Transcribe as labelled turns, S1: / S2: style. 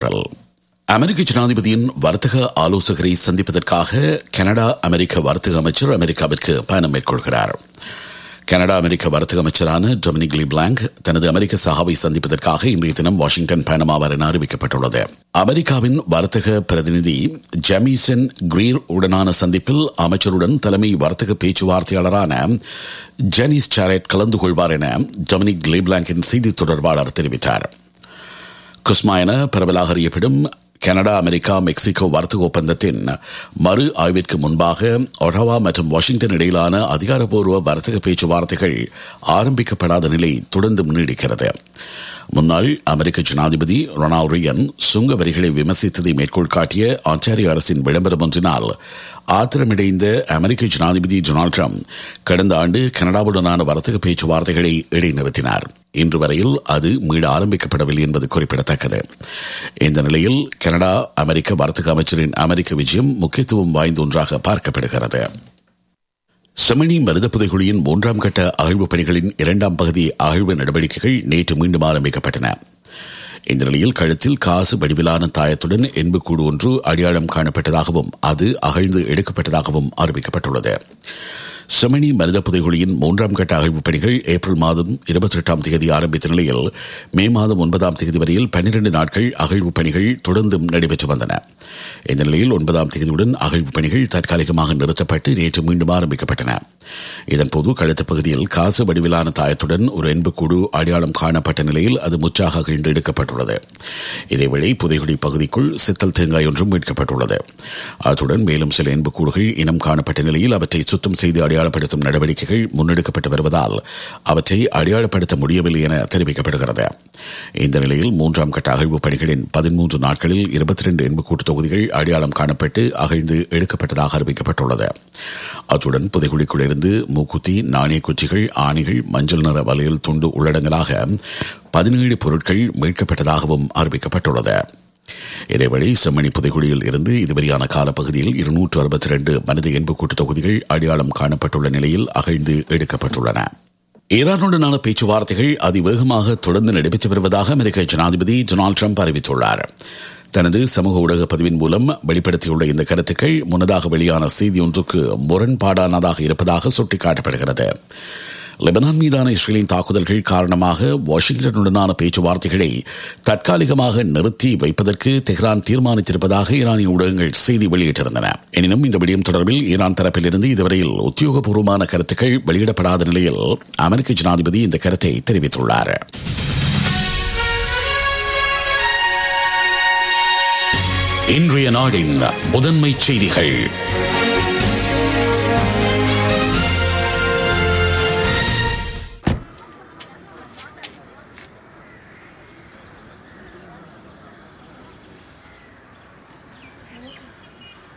S1: தகவல் அமெரிக்க ஜனாதிபதியின் வர்த்தக ஆலோசகரை சந்திப்பதற்காக கனடா அமெரிக்க வர்த்தக அமைச்சர் அமெரிக்காவிற்கு பயணம் மேற்கொள்கிறார் கனடா அமெரிக்க வர்த்தக அமைச்சரான டொமினிக் லி பிளாங்க் தனது அமெரிக்க சகாவை சந்திப்பதற்காக இன்றைய தினம் வாஷிங்டன் பயணமாவார் என அறிவிக்கப்பட்டுள்ளது அமெரிக்காவின் வர்த்தக பிரதிநிதி ஜெமிசன் கிரீர் உடனான சந்திப்பில் அமைச்சருடன் தலைமை வர்த்தக பேச்சுவார்த்தையாளரான ஜெனிஸ் சாரெட் கலந்து கொள்வார் என டொமினிக் லி பிளாங்கின் செய்தி தொடர்பாளர் தெரிவித்தார் குஸ்மா என பரவலாக அறியப்படும் கனடா அமெரிக்கா மெக்சிகோ வர்த்தக ஒப்பந்தத்தின் மறு ஆய்விற்கு முன்பாக ஒடவா மற்றும் வாஷிங்டன் இடையிலான அதிகாரப்பூர்வ வர்த்தக பேச்சுவார்த்தைகள் ஆரம்பிக்கப்படாத நிலை தொடர்ந்து நீடிக்கிறது முன்னாள் அமெரிக்க ஜனாதிபதி ரொனால்ட் ரியன் சுங்க வரிகளை விமர்சித்ததை மேற்கோள் காட்டிய ஆச்சாரிய அரசின் விளம்பரம் ஒன்றினால் ஆத்திரமடைந்த அமெரிக்க ஜனாதிபதி டொனால்டு ட்ரம்ப் கடந்த ஆண்டு கனடாவுடனான வர்த்தக பேச்சுவார்த்தைகளை இடைநிறுத்தினார் இன்று வரையில் அது மீள ஆரம்பிக்கப்படவில்லை என்பது குறிப்பிடத்தக்கது இந்த நிலையில் கனடா அமெரிக்க வர்த்தக அமைச்சரின் அமெரிக்க விஜயம் முக்கியத்துவம் வாய்ந்த ஒன்றாக பார்க்கப்படுகிறது செமணி மருத புதைகுழியின் மூன்றாம் கட்ட அகழ்வு பணிகளின் இரண்டாம் பகுதி அகழ்வு நடவடிக்கைகள் நேற்று மீண்டும் ஆரம்பிக்கப்பட்டன இந்த நிலையில் கழுத்தில் காசு வடிவிலான தாயத்துடன் எண்புக்கூடு ஒன்று அடையாளம் காணப்பட்டதாகவும் அது அகழ்ந்து எடுக்கப்பட்டதாகவும் அறிவிக்கப்பட்டுள்ளது செமணி மருத புதைகுழியின் மூன்றாம் கட்ட அகழ்வு பணிகள் ஏப்ரல் மாதம் இருபத்தி எட்டாம் தேதி ஆரம்பித்த நிலையில் மே மாதம் ஒன்பதாம் தேதி வரையில் பன்னிரண்டு நாட்கள் அகழ்வு பணிகள் தொடர்ந்தும் நடைபெற்று வந்தன இந்த நிலையில் ஒன்பதாம் தேதியுடன் அகழ்வு பணிகள் தற்காலிகமாக நிறுத்தப்பட்டு நேற்று மீண்டும் ஆரம்பிக்கப்பட்டன இதன்போது கழுத்து பகுதியில் காசு வடிவிலான தாயத்துடன் ஒரு எண்புக்கூடு அடையாளம் காணப்பட்ட நிலையில் அது முச்சாக அகழ்ந்து எடுக்கப்பட்டுள்ளது இதேவேளை புதைகுடி பகுதிக்குள் சித்தல் தேங்காய் ஒன்றும் மீட்கப்பட்டுள்ளது அத்துடன் மேலும் சில எண்புக்கூடுகள் இனம் காணப்பட்ட நிலையில் அவற்றை சுத்தம் செய்து அடையாளப்படுத்தும் நடவடிக்கைகள் முன்னெடுக்கப்பட்டு வருவதால் அவற்றை அடையாளப்படுத்த முடியவில்லை என தெரிவிக்கப்படுகிறது இந்த நிலையில் மூன்றாம் கட்ட அகழ்வு பணிகளின் பதிமூன்று நாட்களில் இருபத்தி ரெண்டு எண்புக்கூட்டு தொகுதிகள் அடையாளம் காணப்பட்டு அகழ்ந்து எடுக்கப்பட்டதாக அறிவிக்கப்பட்டுள்ளது அத்துடன் புதைகுழிக்குள் இருந்து மூக்குத்தி நாணய குச்சிகள் ஆணிகள் மஞ்சள் நிற வலையில் துண்டு உள்ளடங்கலாக பதினேழு பொருட்கள் மீட்கப்பட்டதாகவும் அறிவிக்கப்பட்டுள்ளது இதேவழி செம்மணி புதைகுழியில் இருந்து இதுவரையான காலப்பகுதியில் இருநூற்று அறுபத்தி ரெண்டு மனித எண்புக்கூட்டு தொகுதிகள் அடையாளம் காணப்பட்டுள்ள நிலையில் அகழ்ந்து எடுக்கப்பட்டுள்ளன ஈரானுடனான பேச்சுவார்த்தைகள் அதிவேகமாக தொடர்ந்து நடைபெற்று வருவதாக அமெரிக்க ஜனாதிபதி டொனால்டு ட்ரம்ப் அறிவித்துள்ளார் தனது சமூக ஊடக பதிவின் மூலம் வெளிப்படுத்தியுள்ள இந்த கருத்துக்கள் முன்னதாக வெளியான செய்தி ஒன்றுக்கு முரண்பாடானதாக இருப்பதாக சுட்டிக்காட்டப்படுகிறது லெபனான் மீதான இஸ்ரேலின் தாக்குதல்கள் காரணமாக வாஷிங்டனுடனான பேச்சுவார்த்தைகளை தற்காலிகமாக நிறுத்தி வைப்பதற்கு தெஹ்ரான் தீர்மானித்திருப்பதாக ஈரானிய ஊடகங்கள் செய்தி வெளியிட்டிருந்தன எனினும் இந்த விடயம் தொடர்பில் ஈரான் தரப்பிலிருந்து இதுவரையில் உத்தியோகபூர்வமான கருத்துக்கள் வெளியிடப்படாத நிலையில் அமெரிக்க ஜனாதிபதி இந்த கருத்தை தெரிவித்துள்ளார் இன்றைய நாடின் முதன்மை செய்திகள்